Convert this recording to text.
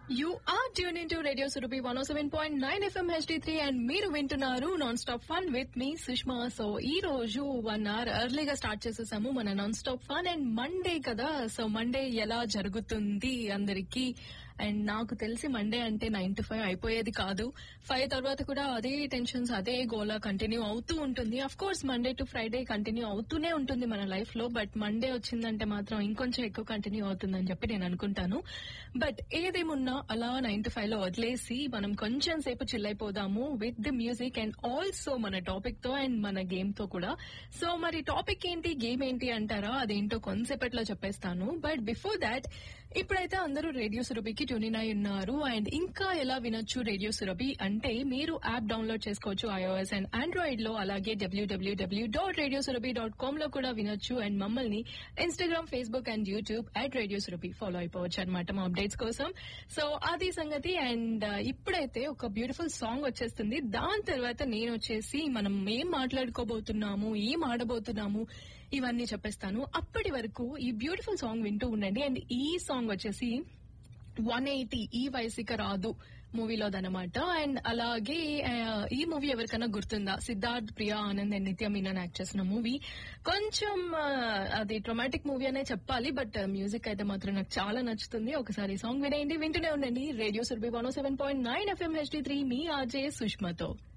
you are tune in to radio Surabhi one seven point nine FM HD three and మీరు వింటున్నారు non stop fun with మీ Sushma so ఈ రోజు one hour ఎర్లీగా start చేసేసాము మన non stop fun and Monday కదా సో మండే ఎలా జరుగుతుంది అందరికి అండ్ నాకు తెలిసి మండే అంటే నైన్ టు ఫైవ్ అయిపోయేది కాదు ఫైవ్ తర్వాత కూడా అదే టెన్షన్స్ అదే గోలా కంటిన్యూ అవుతూ ఉంటుంది of course Monday to Friday continue అవుతూనే ఉంటుంది మన లైఫ్ లో బట్ మండే వచ్చిందంటే మాత్రం ఇంకొంచెం ఎక్కువ కంటిన్యూ అవుతుందని చెప్పి నేను అనుకుంటాను బట్ ఏదేమున్నా అలా నైన్ టు ఫైవ్ లో వదిలేసి మనం కొంచెం సేపు చిల్ అయిపోదాము with the music and also మన టాపిక్ తో అండ్ మన గేమ్ తో కూడా సో మరి టాపిక్ ఏంటి గేమ్ ఏంటి అంటారా అదేంటో కొంతసేపట్లో చెప్పేస్తాను బట్ బిఫోర్ దాట్ ఇప్పుడైతే అందరూ రేడియో సురభికి ట్యూన్ అయి ఉన్నారు అండ్ ఇంకా ఎలా వినొచ్చు రేడియో సురభి అంటే మీరు యాప్ డౌన్లోడ్ చేసుకోవచ్చు ఐఓఎస్ అండ్ ఆండ్రాయిడ్ లో అలాగే WWW dot radio Surabhi dot com లో కూడా వినొచ్చు అండ్ మమ్మల్ని Instagram Facebook and YouTube at radio Surabhi follow అయిపోవచ్చు అనమాట మా అప్డేట్స్ కోసం సో అది సంగతి అండ్ ఇప్పుడైతే ఒక బ్యూటిఫుల్ సాంగ్ వచ్చేస్తుంది దాని తర్వాత నేను వచ్చేసి మనం ఏం మాట్లాడుకోబోతున్నాము ఏం ఆడబోతున్నాము ఇవన్నీ చెప్పేస్తాను అప్పటి వరకు ఈ బ్యూటిఫుల్ సాంగ్ వింటూ ఉండండి అండ్ ఈ సాంగ్ వచ్చేసి వన్ ఎయిటీ ఈ వయసిక రాదు మూవీలోదనమాట అండ్ అలాగే ఆ, ఈ మూవీ ఎవరికైనా గుర్తుందా సిద్ధార్థ్ ప్రియా ఆనంద్ అండ్ నిత్య మీనన్ యాక్ట్ చేసిన మూవీ కొంచెం ఆ, అది ట్రొమాటిక్ మూవీ అనే చెప్పాలి బట్ మ్యూజిక్ అయితే మాత్రం నాకు చాలా నచ్చుతుంది ఒకసారి సాంగ్ వినేయండి వింటూనే ఉండండి radio Surabhi one seven point nine FM HD three మీ ఆర్జే సుష్మతో